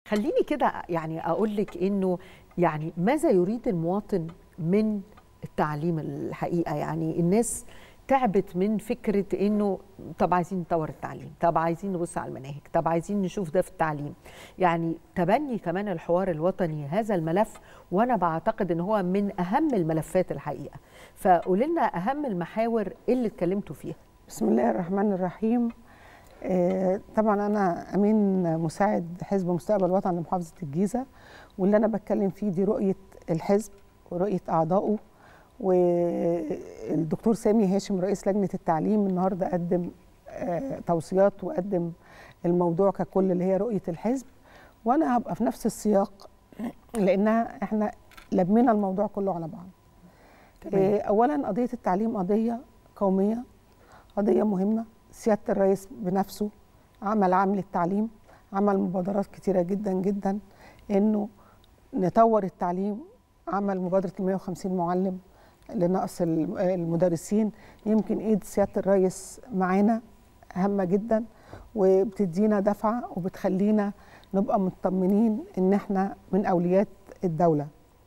خليني كده يعني اقول لك انه يعني ماذا يريد المواطن من التعليم الحقيقه يعني الناس تعبت من فكره انه طب عايزين نطور التعليم طب عايزين نبص على المناهج طب عايزين نشوف ده في التعليم يعني تبني كمان الحوار الوطني هذا الملف وانا بعتقد ان هو من اهم الملفات الحقيقه فقولي لنا اهم المحاور اللي اتكلمتوا فيها بسم الله الرحمن الرحيم آه، طبعا انا امين مساعد حزب مستقبل الوطن لمحافظه الجيزه واللي انا بتكلم فيه دي رؤيه الحزب ورؤيه اعضائه والدكتور سامي هاشم رئيس لجنه التعليم النهارده قدم آه، توصيات وقدم الموضوع ككل اللي هي رؤيه الحزب وانا هبقى في نفس السياق لانها احنا لمينا الموضوع كله على بعض تمام. آه، اولا قضيه التعليم قضيه قوميه قضيه مهمه سياده الرئيس بنفسه عمل عام للتعليم عمل مبادرات كتيره جدا جدا انه نطور التعليم عمل مبادره ال 150 معلم لنقص الم- المدرسين يمكن ايد سياده الرئيس معانا هامه جدا وبتدينا دفعه وبتخلينا نبقى مطمنين ان احنا من اوليات الدوله.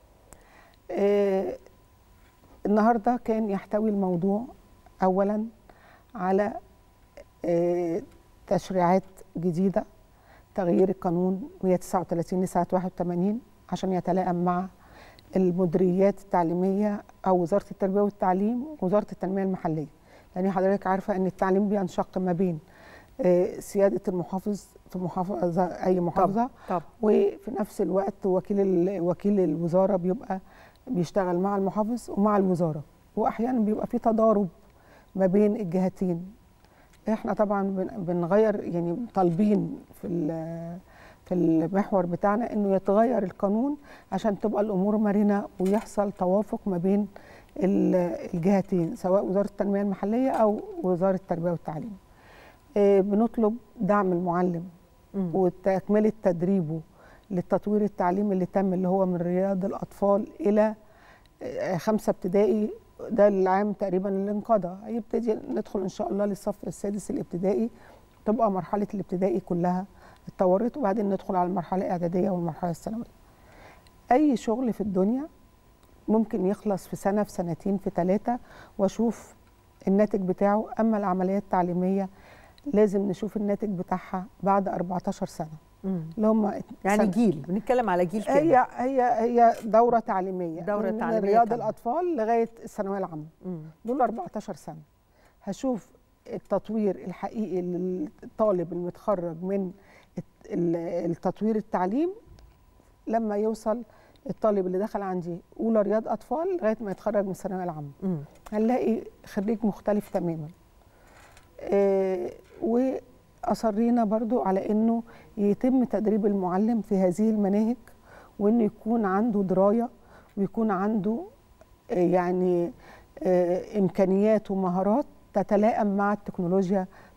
آه، النهارده كان يحتوي الموضوع اولا على آه، تشريعات جديده تغيير القانون 139 لسنه 81 عشان يتلائم مع المديريات التعليميه او وزاره التربيه والتعليم ووزاره التنميه المحليه لان حضرتك عارفه ان التعليم بينشق ما بين آه، سياده المحافظ في محافظه اي محافظه طب وفي نفس الوقت وكيل ال- وكيل الوزاره بيبقى بيشتغل مع المحافظ ومع الوزاره واحيانا بيبقى في تضارب ما بين الجهتين احنا طبعا بن- بنغير يعني طالبين في ال- في المحور بتاعنا انه يتغير القانون عشان تبقى الامور مرنه ويحصل توافق ما بين ال- الجهتين سواء وزاره التنميه المحليه او وزاره التربيه والتعليم آه، بنطلب دعم المعلم مم. وتكمله تدريبه للتطوير التعليمي اللي تم اللي هو من رياض الاطفال الى آه، خمسه ابتدائي ده العام تقريبا اللي انقضى هيبتدي ندخل ان شاء الله للصف السادس الابتدائي تبقى مرحله الابتدائي كلها اتطورت وبعدين ندخل على المرحله الاعداديه والمرحله الثانويه اي شغل في الدنيا ممكن يخلص في سنه في سنتين في ثلاثه واشوف الناتج بتاعه اما العمليات التعليميه لازم نشوف الناتج بتاعها بعد 14 سنه مم. اللي هم يعني سنة. جيل بنتكلم على جيل كامل هي هي هي دوره تعليميه دورة من تعليمية رياض كاملة. الاطفال لغايه الثانويه العامه مم. دول 14 سنه هشوف التطوير الحقيقي للطالب المتخرج من الت- ال- التطوير التعليم لما يوصل الطالب اللي دخل عندي اولى رياض اطفال لغايه ما يتخرج من الثانويه العامه مم. هنلاقي خريج مختلف تماما آه، واصرينا برضو على انه يتم تدريب المعلم في هذه المناهج وانه يكون عنده درايه ويكون عنده آه، يعني آه، امكانيات ومهارات تتلائم مع التكنولوجيا